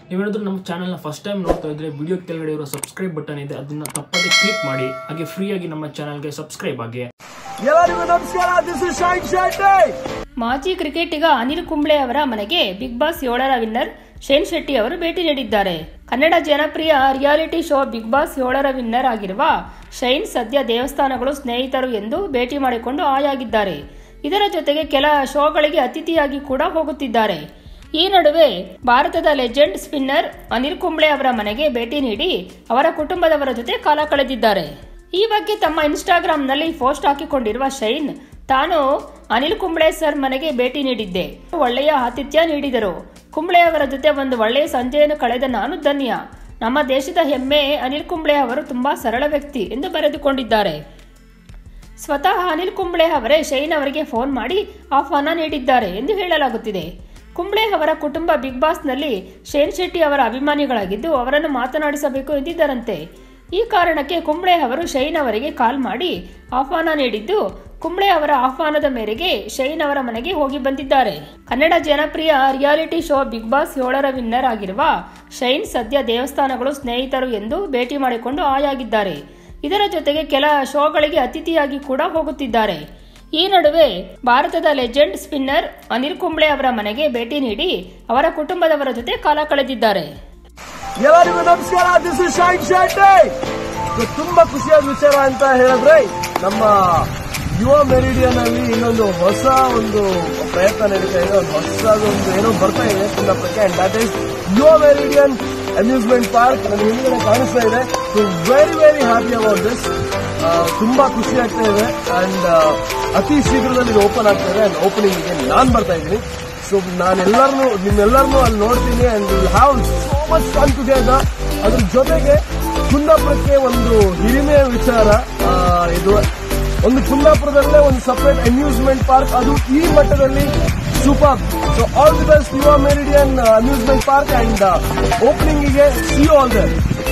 ನೀವೇನಾದ್ರೂ ನಮ್ಮ ಚಾನಲ್ನ ಫಸ್ಟ್ ಟೈಮ್ ನೋಡ್ತಾ ಇದ್ರೆ ವಿಡಿಯೋ ಕೆಳಗಡೆ ಇರೋ ಸಬ್ಸ್ಕ್ರೈಬ್ ಬಟನ್ ಇದೆ ಅದನ್ನ ತಪ್ಪದೆ ಕ್ಲಿಕ್ ಮಾಡಿ ಹಾಗೆ ಫ್ರೀಯಾಗಿ ನಮ್ಮ ಚಾನಲ್ಗೆ ಸಬ್ಸ್ಕ್ರೈಬ್ ಆಗಿ ಎಲ್ಲರಿಗೂ ನಮಸ್ಕಾರ ದಿಸ್ ಇಸ್ ಶೈನ್ ಶೆಟ್ಟಿ ಮಾಜಿ ಕ್ರಿಕೆಟಿಗ ಅನಿಲ್ ಕುಂಬ್ಳೆ ಅವರ ಮನೆಗೆ ಬಿಗ್ ಬಾಸ್ ಏಳರ ವಿನ್ನರ್ ಶೇನ್ ಶೆಟ್ಟಿ ಅವರು ಭೇಟಿ ನೀಡಿದ್ದಾರೆ ಕನ್ನಡ ಜನಪ್ರಿಯ ರಿಯಾಲಿಟಿ ಶೋ ಬಿಗ್ ಬಾಸ್ ಏಳರ ವಿನ್ನರ್ ಆಗಿರುವ ಶೈನ್ ಸದ್ಯ ದೇವಸ್ಥಾನಗಳು ಸ್ನೇಹಿತರು ಎಂದು ಭೇಟಿ ಮಾಡಿಕೊಂಡು ಆಯಾಗಿದ್ದಾರೆ ಇದರ ಜೊತೆಗೆ ಕೆಲ ಶೋಗಳಿಗೆ ಅತಿಥಿಯಾಗಿ ಕೂಡ ಹೋಗುತ್ತಿದ್ದಾರೆ ಈ ನಡುವೆ ಭಾರತದ ಲೆಜೆಂಡ್ ಸ್ಪಿನ್ನರ್ ಅನಿಲ್ ಕುಂಬ್ಳೆ ಅವರ ಮನೆಗೆ ಭೇಟಿ ನೀಡಿ ಅವರ ಕುಟುಂಬದವರ ಜೊತೆ ಕಾಲ ಕಳೆದಿದ್ದಾರೆ ಈ ಬಗ್ಗೆ ತಮ್ಮ ಇನ್ಸ್ಟಾಗ್ರಾಂನಲ್ಲಿ ಪೋಸ್ಟ್ ಹಾಕಿಕೊಂಡಿರುವ ಶೈನ್ ತಾನು ಅನಿಲ್ ಕುಂಬ್ಳೆ ಸರ್ ಮನೆಗೆ ಭೇಟಿ ನೀಡಿದ್ದೆ ಒಳ್ಳೆಯ ಆತಿಥ್ಯ ನೀಡಿದರು ಕುಂಬ್ಳೆ ಅವರ ಜೊತೆ ಒಂದು ಒಳ್ಳೆಯ ಸಂಜೆಯನ್ನು ಕಳೆದ ನಾನು ಧನ್ಯ ನಮ್ಮ ದೇಶದ ಹೆಮ್ಮೆ ಅನಿಲ್ ಕುಂಬ್ಳೆ ಅವರು ತುಂಬಾ ಸರಳ ವ್ಯಕ್ತಿ ಎಂದು ಬರೆದುಕೊಂಡಿದ್ದಾರೆ ಸ್ವತಃ ಅನಿಲ್ ಕುಂಬ್ಳೆ ಅವರೇ ಶೈನ್ ಅವರಿಗೆ ಫೋನ್ ಮಾಡಿ ಆಹ್ವಾನ ನೀಡಿದ್ದಾರೆ ಎಂದು ಹೇಳಲಾಗುತ್ತಿದೆ ಕುಂಬ್ಳೆ ಅವರ ಕುಟುಂಬ ಬಿಗ್ ಬಾಸ್ನಲ್ಲಿ ಶೇನ್ ಶೆಟ್ಟಿ ಅವರ ಅಭಿಮಾನಿಗಳಾಗಿದ್ದು ಅವರನ್ನು ಮಾತನಾಡಿಸಬೇಕು ಎಂದಿದ್ದರಂತೆ ಈ ಕಾರಣಕ್ಕೆ ಕುಂಬ್ಳೆ ಅವರು ಶೈನ್ ಅವರಿಗೆ ಕಾಲ್ ಮಾಡಿ ಆಹ್ವಾನ ನೀಡಿದ್ದು ಕುಂಬ್ಳೆ ಅವರ ಆಹ್ವಾನದ ಮೇರೆಗೆ ಶೈನ್ ಅವರ ಮನೆಗೆ ಹೋಗಿ ಬಂದಿದ್ದಾರೆ ಕನ್ನಡ ಜನಪ್ರಿಯ ರಿಯಾಲಿಟಿ ಶೋ ಬಿಗ್ ಬಾಸ್ ಏಳರ ವಿನ್ನರ್ ಆಗಿರುವ ಶೈನ್ ಸದ್ಯ ದೇವಸ್ಥಾನಗಳು ಸ್ನೇಹಿತರು ಎಂದು ಭೇಟಿ ಮಾಡಿಕೊಂಡು ಆಯಾಗಿದ್ದಾರೆ ಇದರ ಜೊತೆಗೆ ಕೆಲ ಶೋಗಳಿಗೆ ಅತಿಥಿಯಾಗಿ ಕೂಡ ಹೋಗುತ್ತಿದ್ದಾರೆ ಈ ನಡುವೆ ಭಾರತದ ಲೆಜೆಂಡ್ ಸ್ಪಿನ್ನರ್ ಅನಿಲ್ ಕುಂಬ್ಳೆ ಅವರ ಮನೆಗೆ ಭೇಟಿ ನೀಡಿ ಅವರ ಕುಟುಂಬದವರ ಜೊತೆ ಕಾಲ ಕಳೆದಿದ್ದಾರೆ ಎಲ್ಲರಿಗೂ ನಮಸ್ಕಾರ ದಿಸ್ ಇಸ್ ಶೈನ್ ಶೆಟ್ಟಿ ಇದು ತುಂಬಾ ಖುಷಿಯಾದ ವಿಚಾರ ಅಂತ ಹೇಳಿದ್ರೆ ನಮ್ಮ ಯುವ ಮೆರಿಡಿಯನ್ ಅಲ್ಲಿ ಇನ್ನೊಂದು ಹೊಸ ಒಂದು ಪ್ರಯತ್ನ ನಡೀತಾ ಇದೆ ಒಂದು ಹೊಸದೊಂದು ಏನೋ ಬರ್ತಾ ಇದೆ ಕುಂದಾಪುರಕ್ಕೆ and that is Yuva Meridian amusement park ನನ್ನ ಹಿಂದ್ಗಡೆ ಕಾಣಿಸ್ತಾ ಇದೆ so very very happy about this ತುಂಬಾ ಖುಷಿ ಆಗ್ತಾ ಇದೆ ಅಂಡ್ ಅತಿ ಶೀಘ್ರದಲ್ಲಿ ಇದು ಓಪನ್ ಆಗ್ತಾ ಇದೆ ಅಂಡ್ ಓಪನಿಂಗ್ ಗೆ ನಾನ್ ಬರ್ತಾ ಇದ್ದೀನಿ ಸೊ ನಾನೆಲ್ಲರನ್ನು ನಿಮ್ಮೆಲ್ಲರನ್ನು ಅಲ್ಲಿ ನೋಡ್ತೀನಿ and have so much fun together ಅದ್ರ ಜೊತೆಗೆ ಕುಂದಾಪುರಕ್ಕೆ ಒಂದು ಹಿರಿಮೆಯ ವಿಚಾರ ಆ, ಇದು ಒಂದು ಕುಂದಾಪುರದಲ್ಲೇ ಒಂದು ಸಪರೇಟ್ ಅಮ್ಯೂಸ್ಮೆಂಟ್ ಪಾರ್ಕ್ ಅದು ಈ ಮಟ್ಟದಲ್ಲಿ super so all the best Yuva Meridian amusement park and opening ಗೆ ಸಿ ಆಲ್ ದ